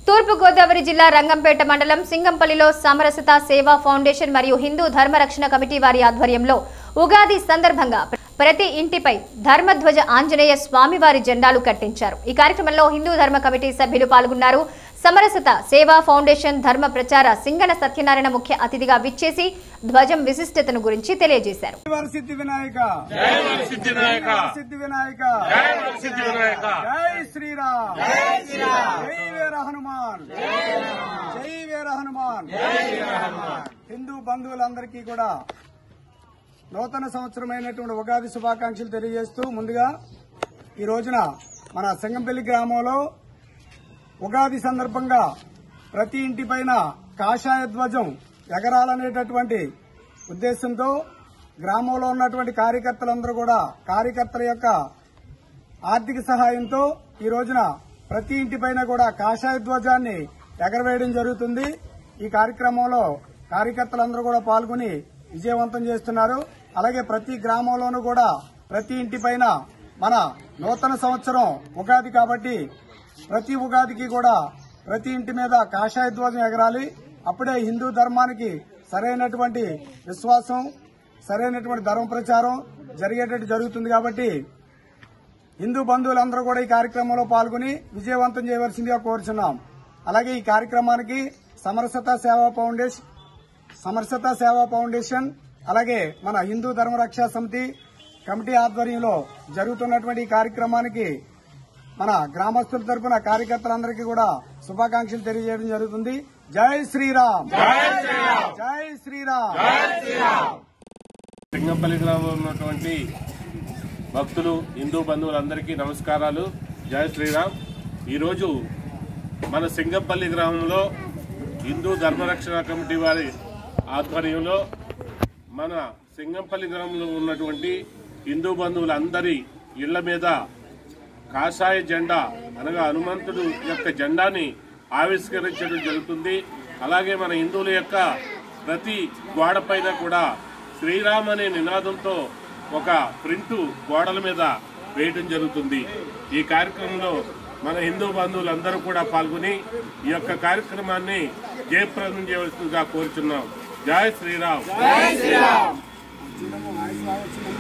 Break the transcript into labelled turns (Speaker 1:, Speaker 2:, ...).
Speaker 1: తూర్పు గోదావరి జిల్లా రంగంపేట మండలం సింగంపల్లిలో సమరసత సేవా ఫౌండేషన్ మరియు హిందూ ధర్మ రక్షణ కమిటీ వారి ఆధ్వర్యంలో ఉగాది సందర్భంగా ప్రతి ఇంటిపై ధర్మధ్వజ ఆంజనేయ స్వామివారి జెండాలు కట్టించారు ఈ కార్యక్రమంలో హిందూ ధర్మ కమిటీ సభ్యులు పాల్గొన్నారు సమరసత సేవా ఫౌండేషన్ ధర్మ ప్రచార సింగన సత్యనారాయణ ముఖ్య అతిథిగా విచ్చేసి ధ్వజం విశిష్టతను గురించి తెలియజేశారు
Speaker 2: వరసిద్ధి వినాయక
Speaker 3: జై సిద్ధి వినాయక
Speaker 2: సిద్ధి వినాయక
Speaker 3: జై సిద్ధి వినాయక
Speaker 2: జై శ్రీరామ్ జై శ్రీరామ్ జై వీర హనుమాన్ జై వీర హనుమాన్ హిందూ బంధువులందరికీ కూడా నూతన సంవత్సరమైనటువంటి ఉగాది శుభాకాంక్షలు తెలియజేస్తూ ముందుగా ఈ రోజున మన సింగంపల్లి గ్రామంలో ఉగాది సందర్భంగా ప్రతి ఇంటి పైన కాషాయ ధ్వజం ఎగరాలనేటటువంటి ఉద్దేశంతో గ్రామంలో ఉన్నటువంటి కార్యకర్తలందరూ కూడా కార్యకర్తల యొక్క ఆర్థిక సహాయంతో ఈ రోజున ప్రతి ఇంటి పైన కూడా కాషాయ ధ్వజాన్ని ఎగరవేయడం జరుగుతుంది ఈ కార్యక్రమంలో కార్యకర్తలందరూ కూడా పాల్గొని విజయవంతం చేస్తున్నారు అలాగే ప్రతి గ్రామంలోనూ కూడా ప్రతి ఇంటి పైన మన నూతన సంవత్సరం ఉగాది కాబట్టి ప్రతి ఉగాదికి కూడా ప్రతి ఇంటి మీద కాషాయ ధ్వజం ఎగరాలి అప్పుడే హిందూ ధర్మానికి సరైనటువంటి విశ్వాసం సరైనటువంటి ధర్మ ప్రచారం జరిగేటట్టు జరుగుతుంది కాబట్టి హిందూ బంధువులందరూ కూడా ఈ కార్యక్రమంలో పాల్గొని విజయవంతం చేయవలసిందిగా కోరుచున్నాం అలాగే ఈ కార్యక్రమానికి సమరసత సేవా ఫౌండేషన్ సమరసత సేవా ఫౌండేషన్ అలాగే మన హిందూ ధర్మ రక్షా సమితి కమిటీ ఆధ్వర్యంలో జరుగుతున్నటువంటి ఈ కార్యక్రమానికి మన గ్రామస్తుల తరపున కార్యకర్తలందరికీ కూడా శుభాకాంక్షలు తెలియజేయడం జరుగుతుంది జై శ్రీరామ్ జై శ్రీరామ్
Speaker 3: సింగంపల్లి గ్రామంలో ఉన్నటువంటి భక్తులు హిందూ బంధువులందరికీ నమస్కారాలు జై శ్రీరామ్ ఈరోజు మన సింగంపల్లి గ్రామంలో హిందూ ధర్మరక్షణ కమిటీ వారి ఆధ్వర్యంలో మన సింగంపల్లి గ్రామంలో ఉన్నటువంటి హిందూ బంధువులందరి ఇళ్ల మీద కాషాయ జెండా అనగా హనుమంతుడు యొక్క జెండాని ఆవిష్కరించడం జరుగుతుంది అలాగే మన హిందువుల యొక్క ప్రతి గోడ పైన కూడా శ్రీరామ్ అనే నినాదంతో ఒక ప్రింటు గోడల మీద వేయడం జరుగుతుంది ఈ కార్యక్రమంలో మన హిందూ బంధువులందరూ కూడా పాల్గొని ఈ యొక్క కార్యక్రమాన్ని జయప్రదం చేయవలసిందిగా కోరుచున్నాం జై శ్రీరామ్